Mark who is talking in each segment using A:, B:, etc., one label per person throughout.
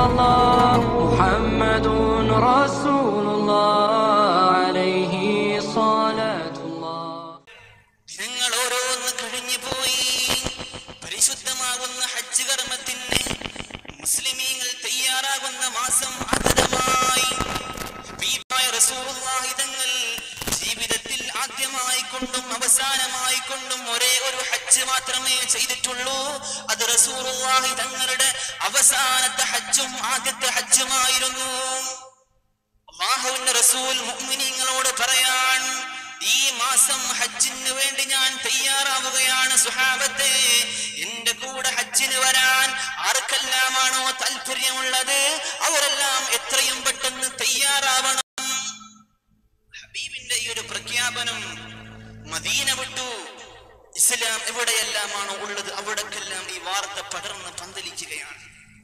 A: الله محمد رسول الله عليه صلاة الله
B: ദിനങ്ങൾ ഓരോന്ന് കഴിഞ്ഞു പോയി പരിശുദ്ധമാകുന്ന ഹജ്ജ് കർമ്മത്തിന് മുസ്ലിമീങ്ങൾ തയ്യാറാകുന്ന മാസം ആഗതമായി ഹബീബായ റസൂലുള്ളാഹി തങ്ങൾ ജീവിതത്തിൽ ആദ്യമായി കൊണ്ടും അവസാനമായി കൊണ്ടും ഒരേ ഒരു ഹജ്ജ് മാത്രമേ ചെയ്തിട്ടുള്ളൂ അത് റസൂലുള്ളാഹി തങ്ങളുടെ അവസാനത്തെ ഹജ്ജും ആദ്യത്തെ ഹജ്ജുമായിരുന്നു അള്ളാഹുവിന്റെ റസൂൽ മുഅ്മിനീങ്ങളോട് പറയാൻ ഈ മാസം ഹജ്ജിന് വേണ്ടി ഞാൻ തയ്യാറാവുകയാണ് സുഹാബത്തെ എന്റെ കൂടെ ഹജ്ജിന് വരാൻ ആർക്കെല്ലാമാണോ താല്പര്യമുള്ളത് അവരെല്ലാം എത്രയും പെട്ടെന്ന് തയ്യാറാവണം ഹബീബിന്റെ ഈ ഒരു പ്രഖ്യാപനം മദീന വിട്ടു ഇസ്ലാം എവിടെയെല്ലാമാണോ ഉള്ളത് അവിടേക്കെല്ലാം ഈ വാർത്ത പടർന്ന് പന്തലിക്കുകയാണ്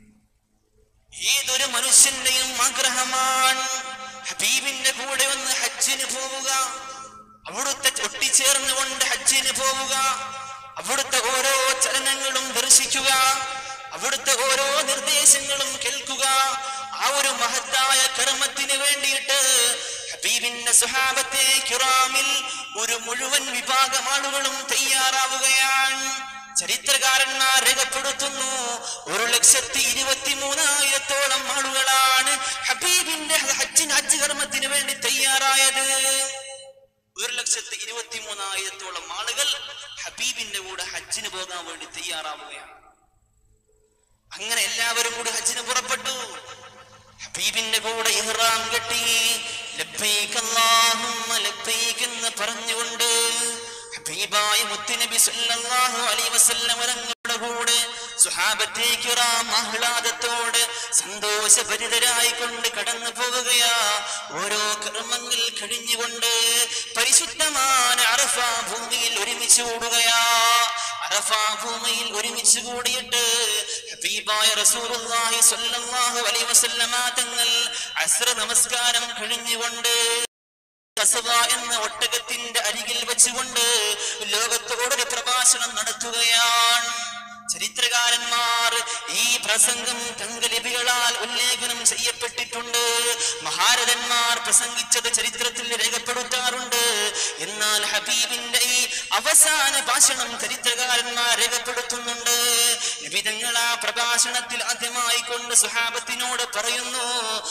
B: ഏതൊരു മനുഷ്യന്റെയും ആഗ്രഹമാണ് ഹബീബിന്റെ കൂടെ ഒന്ന് ഹജ്ജിന് പോവുക അവിടുത്തെ ഒട്ടിച്ചേർന്നുകൊണ്ട് ഹജ്ജിന് പോവുക അവിടുത്തെ ഓരോ ചലനങ്ങളും ദർശിക്കുക അവിടുത്തെ ഓരോ നിർദ്ദേശങ്ങളും കേൾക്കുക ആ ഒരു മഹത്തായ കർമ്മത്തിന് വേണ്ടിയിട്ട് ഹബീബിന്റെ സുഹാബത്തെ കിറാമിൽ ഒരു മുഴുവൻ വിഭാഗം ആളുകളും തയ്യാറാവുകയാണ് ചരിത്രകാരന്മാർ രേഖപ്പെടുത്തുന്നു ഒരു ലക്ഷത്തി ഇരുപത്തി മൂന്നായിരത്തോളം ആളുകളാണ് ഹബീബിന്റെ ഹജ്ജിന് ഹജ്ജ് കർമ്മത്തിന് വേണ്ടി തയ്യാറായത് ഒരു ലക്ഷത്തി ഇരുപത്തി മൂന്നായിരത്തോളം ആളുകൾ ഹബീബിന്റെ കൂടെ ഹജ്ജിന് പോകാൻ വേണ്ടി തയ്യാറാവുകയാണ് അങ്ങനെ എല്ലാവരും കൂടി ഹജ്ജിന് പുറപ്പെട്ടു ഹബീബിന്റെ കൂടെ ഇഹ്റാം കെട്ടി ലബ്ബൈക അല്ലാഹുമ്മ ലബ്ബൈക എന്ന് പറഞ്ഞുകൊണ്ട് ഹബീബായ മുത്തുനബി സല്ലല്ലാഹു അലൈഹി വസല്ലം തങ്ങളുടെ കൂടെ സുഹാബത്തെ കിറാം ആഹ്ലാദത്തോടെ സന്തോഷഭരിതരായി കൊണ്ട് കടന്നു പോവുകയാ ഓരോ കർമ്മങ്ങൾ കഴിഞ്ഞുകൊണ്ട് പരിശുദ്ധமான അറഫ ഭൂമിയിൽ ഒരുമിച്ച് കൂടുകയാ അറഫ ഭൂമിയിൽ ഒരുമിച്ച് കൂടിയിട്ട് ഹബീബായ റസൂലുള്ളാഹി സ്വല്ലല്ലാഹു അലൈഹി വസല്ലമ തങ്ങൾ അസ്ര നമസ്കാരം കഴിഞ്ഞുകൊണ്ട് കസവ എന്ന ഒട്ടകത്തിന്റെ അരികിൽ വെച്ചുകൊണ്ട് ലോകത്തോടൊരു പ്രഭാഷണം നടത്തുകയാണ് ചരിത്രകാരന്മാർ ഈ പ്രസംഗം തങ്കലിപികളാൽ ഉല്ലേഖനം ചെയ്യപ്പെട്ടിട്ടുണ്ട് മഹാരഥന്മാർ പ്രസംഗിച്ചത് ചരിത്രത്തിൽ രേഖപ്പെടുത്താറുണ്ട് എന്നാൽ ഹബീബിന്റെ ഈ അവസാന ഭാഷണം ചരിത്രകാരന്മാർ രേഖപ്പെടുത്തുന്നുണ്ട് വിധങ്ങൾ ആ പ്രഭാഷണത്തിൽ ആദ്യമായി കൊണ്ട് സുഹാബത്തിനോട് പറയുന്നു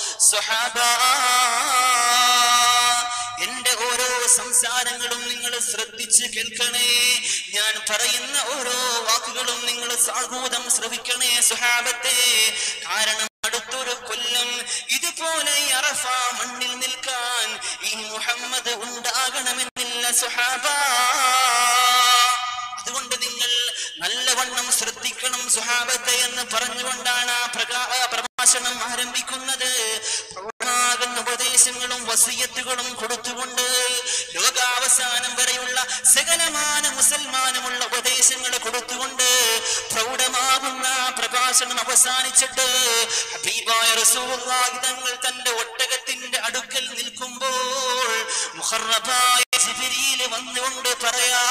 B: സുഹാബ എന്റെ ഓരോ സംസാരങ്ങളും നിങ്ങൾ ശ്രദ്ധിച്ച് കേൾക്കണേ ഞാൻ പറയുന്ന ഓരോ വാക്കുകളും നിങ്ങൾ സാഹൂതം ശ്രവിക്കണേ സുഹാബത്തെ കാരണം അടുത്തൊരു കൊല്ലം ഇതുപോലെ ഈ അറഫ മണ്ണിൽ നിൽക്കാൻ ഈ മുഹമ്മദ് ഉണ്ടാകണമെന്നില്ല സുഹാബ അതുകൊണ്ട് നിങ്ങൾ നല്ലവണ്ണം ശ്രദ്ധിക്കണം സുഹാബത്തെ എന്ന് പറഞ്ഞുകൊണ്ടാണ് ആ പ്രകാ ആ പ്രഭാഷണം ആരംഭിക്കുന്നത് പ്രൗഢമാകുന്ന ഉപദേശങ്ങളും വസീയത്തുകളും കൊടുത്തുകൊണ്ട് ലോകാവസാനം വരെയുള്ള സകലമാന മുസൽമാനുമുള്ള ഉപദേശങ്ങൾ കൊടുത്തുകൊണ്ട് പ്രൗഢമാകുന്ന ആ പ്രഭാഷണം അവസാനിച്ചിട്ട് ഹബീബായ റസൂലുള്ളാഹി തങ്ങൾ തന്റെ ഒട്ടകത്തിന്റെ അടുക്കൽ നിൽക്കുമ്പോൾ മുഹറബായ ജിബ്രീൽ വന്നുകൊണ്ട് പറയാ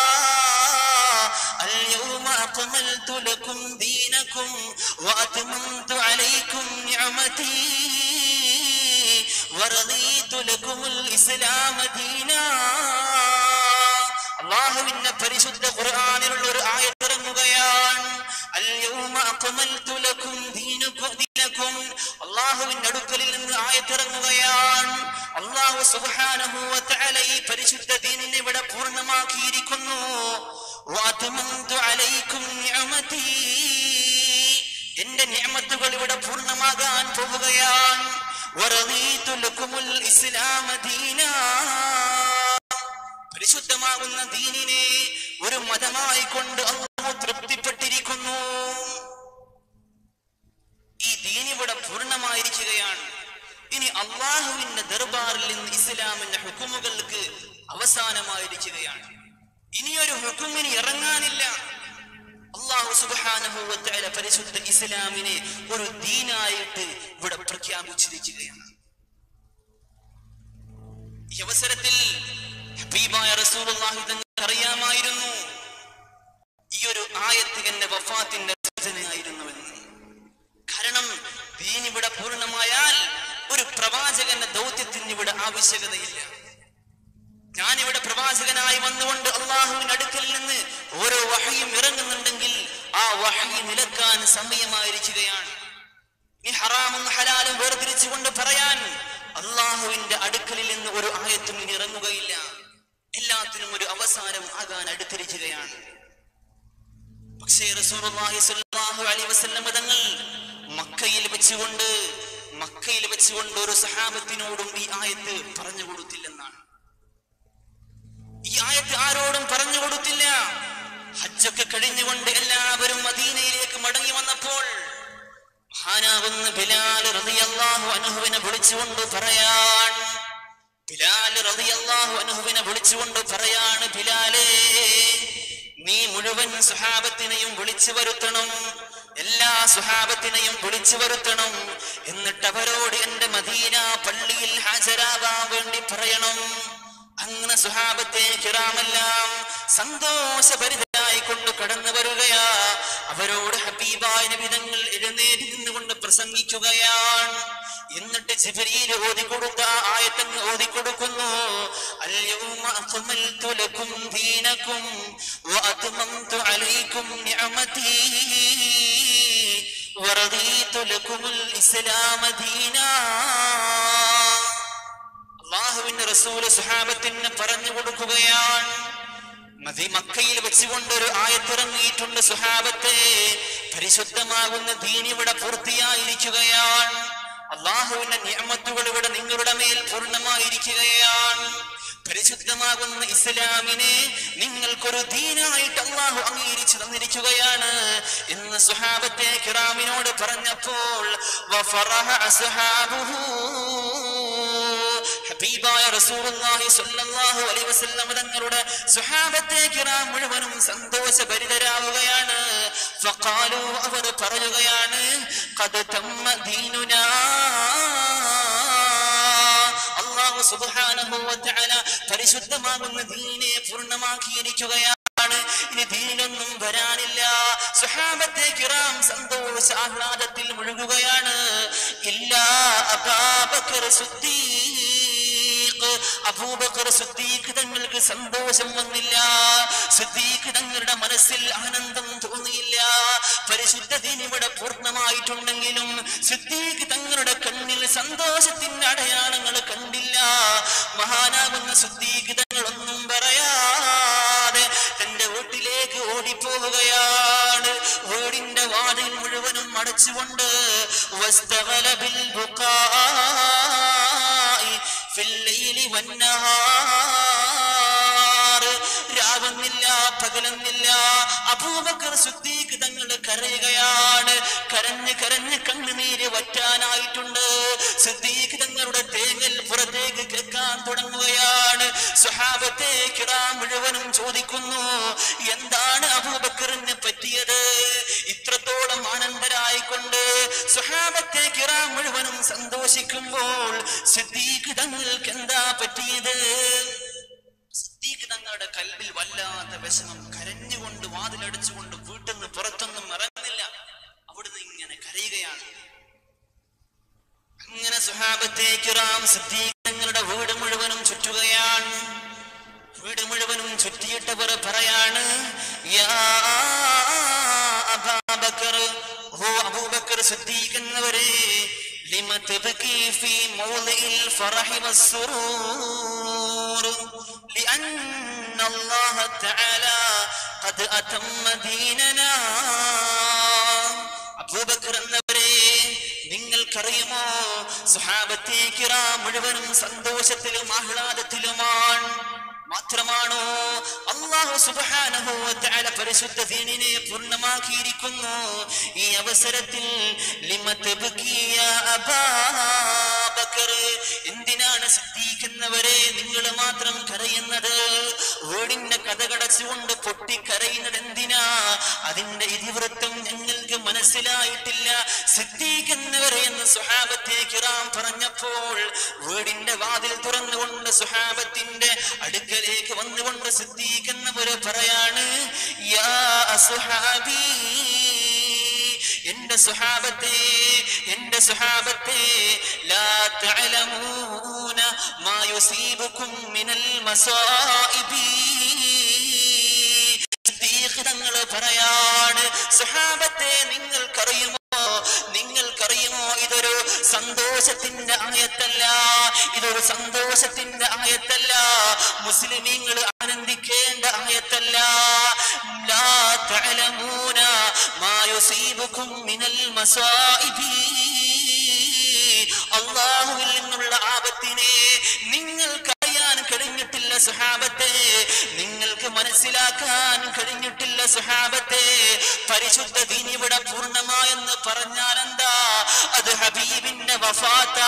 B: اليوم أكملت لكم دينكم وأتممت عليكم نعمتي ورضيت لكم الإسلام دينا അള്ളാഹുവിന്റെ പരിശുദ്ധ ഖുർആനിലുള്ള ഒരു ആയത്തിറങ്ങുകയാണ് അൽയൗമ അക്മൽതു ലക്കും ദീനുക്കും ദീനക്കും അള്ളാഹുവിന്റെ അടുക്കലിൽ നിന്ന് ആയത്തിറങ്ങുകയാണ് അള്ളാഹു സുബ്ഹാനഹു വ തആല ഈ പരിശുദ്ധ ദീനിനെ ഇവിടെ പൂർണ്ണമാക്കിയിരിക്കുന്നു വഅത്മംതു അലൈക്കും നിഅമതി എന്റെ നിഅമത്തുകൾ ഇവിടെ പൂർണ്ണമാകാൻ പോവുകയാണ് വറദീതു ലക്കുമുൽ ഇസ്ലാമ ദീനാ പരിശുദ്ധമാകുന്ന ദീനിനെ ഒരു മതമായി കൊണ്ട് അള്ളാഹു തൃപ്തിപ്പെട്ടിരിക്കുന്നു ഈ ദീൻ ഇവിടെ പൂർണ്ണമായിരിക്കുകയാണ് ഇനി അള്ളാഹുവിന്റെ ദർബാറിൽ നിന്ന് ഇസ്ലാമിന്റെ ഹുക്കുമുകൾക്ക് അവസാനമായിരിക്കുകയാണ് ഇനിയൊരു ഹുക്കുമിന് ഇറങ്ങാനില്ല അള്ളാഹു സുബ്ഹാനഹു വ തആല പരിശുദ്ധ ഇസ്ലാമിനെ ഒരു ദീനായിട്ട് ഇവിടെ പ്രഖ്യാപിച്ചിരിക്കുകയാണ് ഈ അവസരത്തിൽ ഹബീബായ റസൂലുള്ളാഹി തങ്ങൾക്ക് അറിയാമായിരുന്നു ഈ ഒരു ആയത്ത് എന്റെ വഫാത്തിന്റെ സൂചനയായിരുന്നുവെന്ന് കാരണം ദീൻ ഇവിടെ പൂർണ്ണമായാൽ ഒരു പ്രവാചകന്റെ ദൗത്യത്തിന് ഇവിടെ ആവശ്യകതയില്ല ഞാനിവിടെ പ്രവാചകനായി വന്നുകൊണ്ട് അള്ളാഹുവിന്റെ അടുക്കൽ നിന്ന് ഓരോ വഹയും ഇറങ്ങുന്നുണ്ടെങ്കിൽ ആ വഹയി നിലക്കാൻ സമയമായിരിക്കുകയാണ് ഈ ഹറാമും ഹലാലും വേർതിരിച്ചുകൊണ്ട് പറയാൻ അള്ളാഹുവിന്റെ അടുക്കലിൽ നിന്ന് ഒരു ആയത്തും ഇനി ഇറങ്ങുകയില്ല എല്ലാത്തിനും ഒരു അവസാനം ആകാൻ അടുത്തിരിക്കുകയാണ് പക്ഷേ റസൂലുള്ളാഹി സ്വല്ലല്ലാഹു അലൈഹി വസല്ലം തങ്ങൾ മക്കയിൽ വെച്ചുകൊണ്ട് മക്കയിൽ വെച്ചുകൊണ്ട് ഒരു സഹാബത്തിനോടും ഈ ആയത്ത് പറഞ്ഞു കൊടുത്തില്ലെന്നാണ് ഈ ആയത്ത് ആരോടും പറഞ്ഞു കൊടുത്തില്ല ഹജ്ജൊക്കെ കഴിഞ്ഞുകൊണ്ട് എല്ലാവരും മദീനയിലേക്ക് മടങ്ങി വന്നപ്പോൾ മഹാനാകുന്ന ബിലാൽ റളിയല്ലാഹു അൻഹുവിനെ വിളിച്ചുകൊണ്ട് പറയാൻ ബിലാൽ റളിയല്ലാഹു അൻഹുവിനെ വിളിച്ചുകൊണ്ട് പറയാണ് ബിലാലേ നീ മുഴുവൻ സുഹാബത്തിനെയും വിളിച്ചു വരുത്തണം എല്ലാ സുഹാബത്തിനെയും വിളിച്ചു വരുത്തണം എന്നിട്ട് അവരോട് എന്റെ മദീന പള്ളിയിൽ ഹാജരാകാൻ വേണ്ടി പറയണം അങ്ങനെ സുഹാബത്തെ കിറാമെല്ലാം സന്തോഷഭരിതരായി കൊണ്ട് കടന്നു വരികയാ അവരോട് ഹബീബായ നബിതങ്ങൾ എഴുന്നേറ്റ് നിന്നുകൊണ്ട് പ്രസംഗിക്കുകയാണ് എന്നിട്ട് ജിബ്രീൽ ഓതിക്കൊടുത്ത ആയത്തങ്ങ് ഓതിക്കൊടുക്കുന്നു അൽയൗമ അക്മൽതു ലക്കും ദീനക്കും വഅത്മംതു അലൈക്കും നിഅമതി വറദീതു ലക്കുമുൽ ഇസ്ലാമ ദീനാ അള്ളാഹുവിന്റെ റസൂല് സുഹാബത്തിന് പറഞ്ഞു കൊടുക്കുകയാണ് മതി മക്കയിൽ വെച്ചുകൊണ്ട് ഒരു ആയത്തിറങ്ങിയിട്ടുണ്ട് സുഹാബത്തെ പരിശുദ്ധമാകുന്ന ദീൻ ഇവിടെ പൂർത്തിയായിരിക്കുകയാണ് അള്ളാഹുവിന്റെ നിയമത്തുകൾ ഇവിടെ നിങ്ങളുടെ മേൽ പൂർണ്ണമായിരിക്കുകയാണ് പരിശുദ്ധമാകുന്ന ഇസ്ലാമിനെ നിങ്ങൾക്കൊരു ദീനായിട്ട് അള്ളാഹു അംഗീകരിച്ചു തന്നിരിക്കുകയാണ് എന്ന് സുഹാബത്തെ കിറാമിനോട് പറഞ്ഞപ്പോൾ വഫറഹ അസ്ഹാബുഹു ഹബീബായ റസൂലുള്ളാഹി സ്വല്ലല്ലാഹു അലൈഹി വസല്ലം തങ്ങളുടെ സ്വഹാബത്തെ കിറാം മുഴുവനും സന്തോഷഭരിതരാവുകയാണ് ഫഖാലു അവർ പറയുകയാണ് ഖദ് തമ്മ ദീനുനാ അല്ലാഹു സുബ്ഹാനഹു വ തആല പരിശുദ്ധമാകുന്ന ദീനിനെ പൂർണ്ണമാക്കിയിരിക്കുകയാണ് ഇനി ദീനിലൊന്നും വരാനില്ല സുഹാബത്തെ കിറാം സന്തോഷ ആഹ്ലാദത്തിൽ മുഴുകുകയാണ് ഇല്ല അബാബക്കർ സുദ്ദീഖ് അബൂബക്കർ സുദ്ദീഖ് തങ്ങൾക്ക് സന്തോഷം വന്നില്ല സുദ്ദീഖ് തങ്ങളുടെ മനസ്സിൽ ആനന്ദം തോന്നിയില്ല പരിശുദ്ധ ദീൻ ഇവിടെ പൂർണ്ണമായിട്ടുണ്ടെങ്കിലും സുദ്ദീഖ് തങ്ങളുടെ കണ്ണിൽ സന്തോഷത്തിന്റെ അടയാളങ്ങൾ കണ്ടില്ല മഹാനാകുന്ന സുദ്ദീഖ് തങ്ങളൊന്നും പറയാതെ തന്റെ വീട്ടിലേക്ക് ഓടിപ്പോവുകയാണ് വീടിന്റെ വാതിൽ മുഴുവനും അടച്ചുകൊണ്ട് വസ്തവല ബിൽ ബുക്കായി ഫില്ലൈലി വന്നഹാർ രാവുന്നില്ല പകലുന്നില്ല അബൂബക്കർ സുദ്ദീഖ് തങ്ങൾ കരയുകയാണ് കരഞ്ഞ് കരഞ്ഞ് കണ്ണുനീര് വറ്റാനായിട്ടുണ്ട് സുദ്ദീഖ് തങ്ങളുടെ തേങ്ങൽ പുറത്തേക്ക് കേൾക്കാൻ തുടങ്ങുകയാണ് സുഹാബത്തെ കിറാം മുഴുവനും ചോദിക്കുന്നു എന്താണ് അബൂബക്കറിന് പറ്റിയത് ഇത്രത്തോളം ആനന്ദരായിക്കൊണ്ട് സുഹാബത്തെ കിറാം മുഴുവനും സന്തോഷിക്കുമ്പോൾ സിദ്ദീഖ് തങ്ങൾക്ക് എന്താ പറ്റിയത് സിദ്ദീഖ് തങ്ങളുടെ കൽവിൽ വല്ലാത്ത വിഷമം കരഞ്ഞുകൊണ്ട് വാതിലടച്ചുകൊണ്ട് വീട്ടിൽ നിന്ന് പുറത്തൊന്നും ഇറങ്ങുന്നില്ല അവിടുന്ന് ഇങ്ങനെ കരയുകയാണ് അങ്ങനെ സുഹാബത്തെ കിറാം സിദ്ദീഖ് തങ്ങളുടെ വീട് മുഴുവനും ചുറ്റുകയാണ് വീട് മുഴുവനും ചുറ്റിയിട്ടവർ പറയാണ് യാ അബാബക്കർ ഓ അബൂബക്കർ സിദ്ദീഖ് എന്നവരെ لم تبكي في موضع الفرح والسرور لأن الله تعالى قد أتم ديننا അബൂബക്കർ എന്നവരെ നിങ്ങൾക്കറിയുമോ സുഹാബത്തെ കിറാ മുഴുവനും സന്തോഷത്തിലും ആഹ്ലാദത്തിലുമാണ് മാത്രമാണോ അള്ളാഹു സുബ്ഹാനഹു വ തആല പരിശുദ്ധ ദീനിനെ പൂർണ്ണമാക്കിയിരിക്കുന്നു ഈ അവസരത്തിൽ ലിമ തബ്കി യാ അബാബക്കർ എന്തിനാണ് സിദ്ദീഖെന്നവരെ നിങ്ങൾ മാത്രം കരയുന്നത് വീടിന്റെ കഥകടച്ചുകൊണ്ട് പൊട്ടിക്കരയുന്നത് എന്തിനാ അതിന്റെ ഇതിവൃത്തം ഞങ്ങൾക്ക് മനസ്സിലായിട്ടില്ല സിദ്ദീഖെന്നവരെ എന്ന് സുഹാബത്തെ കിറാം പറഞ്ഞപ്പോൾ വീടിന്റെ വാതിൽ തുറന്നുകൊണ്ട് സുഹാബത്തിന്റെ അടുക്കലേക്ക് വന്നുകൊണ്ട് സിദ്ദീഖെന്നവര് പറയാണ് യാ അസുഹാബി എന്റെ സുഹാബത്തെ എന്റെ സുഹാബത്തെ ലാ തഅലമൂന മാ യുസീബുക്കും മിനൽ മസാഇബി തങ്ങൾ പറയാണ് സുഹാബത്തെ നിങ്ങൾക്കറിയുമോ നിങ്ങൾക്കറിയുമോ ഇതൊരു സന്തോഷത്തിന്റെ ആയത്തല്ല ഇതൊരു സന്തോഷത്തിന്റെ ആയത്തല്ല മുസ്ലിമീങ്ങൾ ആനന്ദിക്കേണ്ട ആയത്തല്ല ലാ തഅലമൂന മാ യുസീബുക്കും മിനൽ മസാഇബി അള്ളാഹുവിൽ നിന്നുള്ള ആപത്തിനെ നിങ്ങൾക്കറിയാൻ കഴിഞ്ഞിട്ടില്ല സുഹാബത്തെ നിങ്ങൾക്ക് മനസ്സിലാക്കാൻ കഴിഞ്ഞിട്ടില്ല സുഹാബത്തെ പരിശുദ്ധ ദീൻ ഇവിടെ പൂർണ്ണമായെന്ന് പറഞ്ഞാൽ എന്താ അത് ഹബീബിന്റെ വഫാത്താ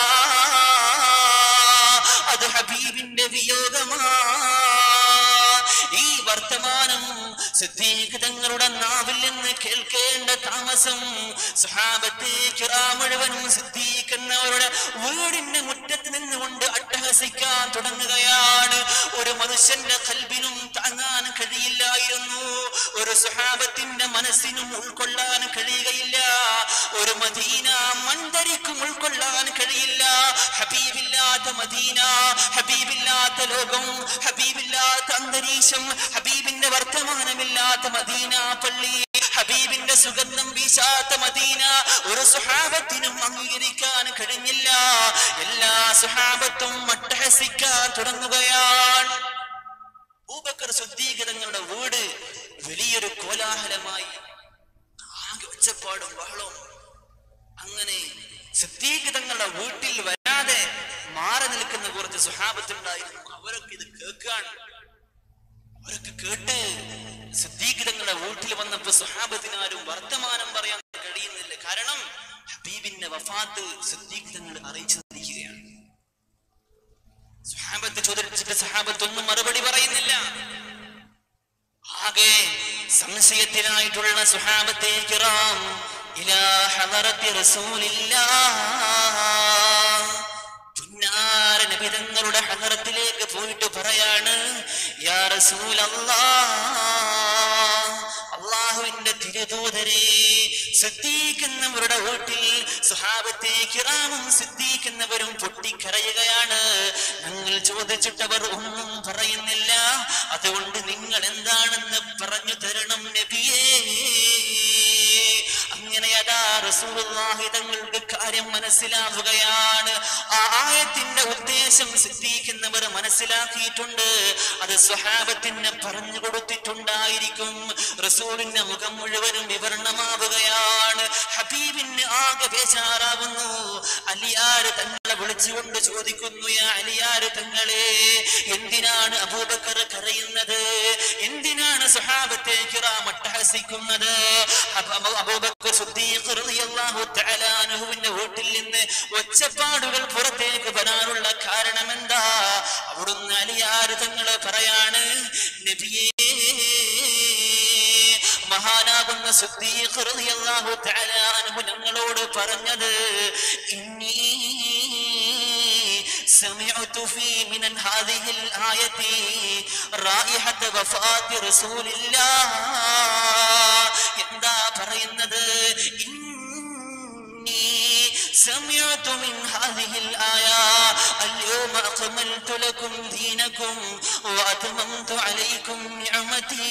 B: അത് ഹബീബിന്റെ വിയോഗമാ ഈ വർത്തമാനം സിദ്ദീഖ് തങ്ങളുടെ നാവിൽ നിന്ന് കേൾക്കേണ്ട താമസം സഹാബത്തെ കിറാ മുഴുവനും സിദ്ദീഖ് എന്നവരുടെ വീടിന്റെ മുറ്റത്ത് നിന്നുകൊണ്ട് അട്ടഹസിക്കാൻ തുടങ്ങുകയാണ് ഒരു മനുഷ്യന്റെ കൽബിനും താങ്ങാൻ കഴിയില്ലായിരുന്നു ഒരു സുഹാബത്തിന്റെ മനസ്സിനും ഉൾക്കൊള്ളാൻ കഴിയുകയില്ല ഒരു മദീന മന്ദരിക്കും ഉൾക്കൊള്ളാൻ കഴിയില്ല ഹബീബില്ലാത്ത മദീന ഹബീബില്ലാത്ത ലോകം ഹബീബില്ലാത്ത അന്തരീക്ഷം ഹബീബിന്റെ വർത്തമാനമില്ലാത്ത മദീന പള്ളി ഹബീബിന്റെ സുഗന്ധം വീശാത്ത മദീന ഒരു സുഹാബത്തിനും അംഗീകരിക്കാൻ കഴിഞ്ഞില്ല എല്ലാ സുഹാബത്തും മട്ടഹസിക്കാൻ തുടങ്ങുകയാണ് ഭൂബക്കർ ശുദ്ധീകരങ്ങളുടെ വീട് വലിയൊരു കോലാഹലമായി ആകെ ഒച്ചപ്പാടും ബഹളവും അങ്ങനെ സിദ്ധീകൃതങ്ങളുടെ വീട്ടിൽ വരാതെ മാറി നിൽക്കുന്ന കുറച്ച് സുഹാബത്തുണ്ടായിരുന്നു അവരൊക്കെ ഇത് കേൾക്കാണ് അവരൊക്കെ കേട്ട് സിദ്ധീകൃതങ്ങളുടെ വീട്ടിൽ വന്നപ്പോ സുഹാബത്തിനാരും വർത്തമാനം പറയാൻ കഴിയുന്നില്ല കാരണം ഹബീബിന്റെ വഫാത്ത് സിദ്ധീകൃതങ്ങൾ അറിയിച്ചു തന്നിരിക്കുകയാണ് സുഹാബത്ത് ചോദിച്ചിട്ട് സഹാബത്തൊന്നും മറുപടി പറയുന്നില്ല ആകെ സംശയത്തിനായിട്ടുള്ള സുഹാബത്തെ കിറാം ഇലാ ഹദറത്തി റസൂലില്ലാഹ് പുന്നാര നബിതങ്ങളുടെ ഹദറത്തിലേക്ക് പോയിട്ട് പറയാണ് യാ റസൂലല്ലാഹ് അള്ളാഹുവിന്റെ തിരുദൂതരെ സിദ്ദീഖെന്നവരുടെ വീട്ടിൽ സുഹാബത്തെ കിറാമും സിദ്ദീഖെന്നവരും പൊട്ടിക്കരയുകയാണ് ഞങ്ങൾ ചോദിച്ചിട്ടവർ ഒന്നും പറയുന്നില്ല അതുകൊണ്ട് നിങ്ങൾ എന്താണെന്ന് പറഞ്ഞു തരണം നബിയേ അങ്ങനെ അതാ റസൂലുള്ളാഹി തങ്ങൾക്ക് കാര്യം മനസ്സിലാവുകയാണ് ആ ആയത്തിന്റെ ഉദ്ദേശം സിദ്ദീഖെന്നവർ മനസ്സിലാക്കിയിട്ടുണ്ട് അത് സ്വഹാബത്തിന് പറഞ്ഞു കൊടുത്തിട്ടുണ്ടായിരിക്കും റസൂലിന്റെ മുഖം മുഴുവനും വിവരണമാവുകയാണ് ഹബീബിന് ആകെ ബേജാറാവുന്നു അലിയാര് തങ്ങളെ വിളിച്ചുകൊണ്ട് ചോദിക്കുന്നു യാ അലിയാര് തങ്ങളെ എന്തിനാണ് അബൂബക്കർ കരയുന്നത് എന്തിനാണ് സുഹാബത്തെ കിറാം അട്ടഹസിക്കുന്നത് അബ- അബ- അബൂബക്കർ സിദ്ദീഖ് റളിയല്ലാഹു തആല അൻഹുവിന്റെ വീട്ടിൽ നിന്ന് ഒച്ചപ്പാടുകൾ പുറത്തേക്ക് വരാനുള്ള കാരണം എന്താ അവിടുന്ന് അലിയാര് തങ്ങള് പറയാണ് നബിയേ മഹാനാകുന്ന സിദ്ദീഖ് റളിയല്ലാഹു തആല അൻഹു ഞങ്ങളോട് പറഞ്ഞത് ഇന്നീ سمعت في من هذه الآية رائحة وفاة رسول الله എന്താ പറയുന്നത് إني سمعت من هذه الآية اليوم أكملت لكم دينكم وأتممت عليكم نعمتي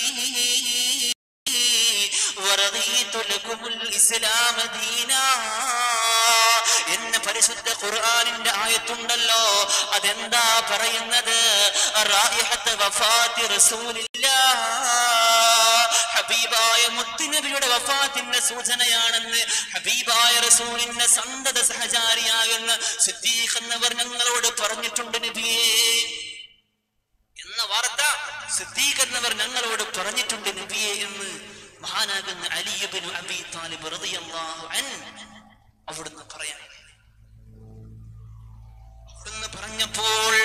B: ورضيت لكم الإسلام دينا എന്ന പരിശുദ്ധ ഖുർആനിന്റെ ആയത്തുണ്ടല്ലോ അതെന്താ പറയുന്നത് റായിഹത്ത് വഫാത്തി റസൂലില്ലാഹ് ഹബീബായ മുത്തുനബിയുടെ വഫാത്തിന്റെ സൂചനയാണെന്ന് ഹബീബായ റസൂലിന്റെ സന്തത സഹചാരിയാകുന്ന സിദ്ദീഖ് എന്നവർ ഞങ്ങളോട് പറഞ്ഞിട്ടുണ്ട് നബിയേ എന്ന വാർത്ത സിദ്ദീഖ് എന്നവർ ഞങ്ങളോട് പറഞ്ഞിട്ടുണ്ട് നബിയെ എന്ന് മഹാനാകുന്ന അലിയുബിനു അബി താലിബ് റളിയല്ലാഹു അൻ അവിടുന്ന് പറയാൻ അവിടുന്ന് പറഞ്ഞപ്പോൾ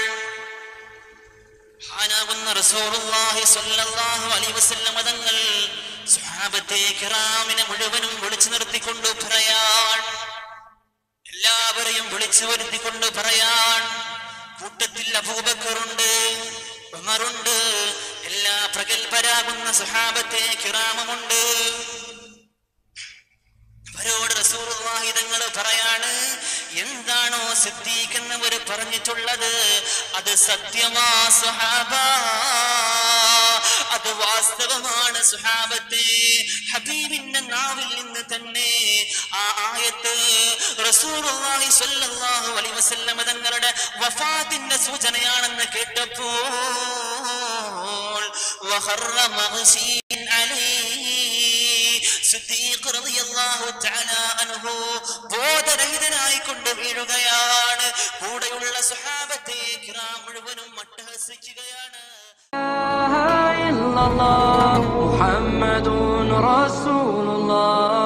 B: മഹാനാകുന്ന റസൂലുള്ളാഹി സ്വല്ലല്ലാഹു അലൈഹി വസല്ലം തങ്ങൾ സ്വഹാബത്തെ കിറാമിനെ മുഴുവനും വിളിച്ചു നിർത്തിക്കൊണ്ട് പറയാൻ എല്ലാവരെയും വിളിച്ചു വരുത്തിക്കൊണ്ട് പറയാൻ കൂട്ടത്തിൽ അബൂബക്കറുണ്ട് ഉമറുണ്ട് എല്ലാ പ്രഗത്ഭരാകുന്ന സുഹാബത്തെ കിറാമുമുണ്ട് അവരോട് റസൂലുള്ളാഹി തങ്ങൾ പറയാണ് എന്താണോ സിദ്ദീഖ് എന്നവർ പറഞ്ഞിട്ടുള്ളത് അത് സത്യമാ സ്വഹാബ അത് വാസ്തവമാണ് സുഹാബത്തെ ഹബീബിന്റെ നാവിൽ നിന്ന് തന്നെ ആ ആയത്ത് റസൂലുള്ളാഹി സ്വല്ലല്ലാഹു അലൈഹി വസല്ലം തങ്ങളുടെ വഫാത്തിന്റെ സൂചനയാണെന്ന് കേട്ടപ്പോൾ വഖറ മഗ്ശീൻ അലൈഹി സിദ്ദീഖ് റളിയല്ലാഹു തആല അൻഹു ബോധരഹിതനായി കൊണ്ട് വീഴുകയാണ് കൂടെയുള്ള സ്വഹാബത്തെ കിറാം മുഴുവനും അട്ടഹസിക്കുകയാണ്
A: إله إلا الله محمد رسول الله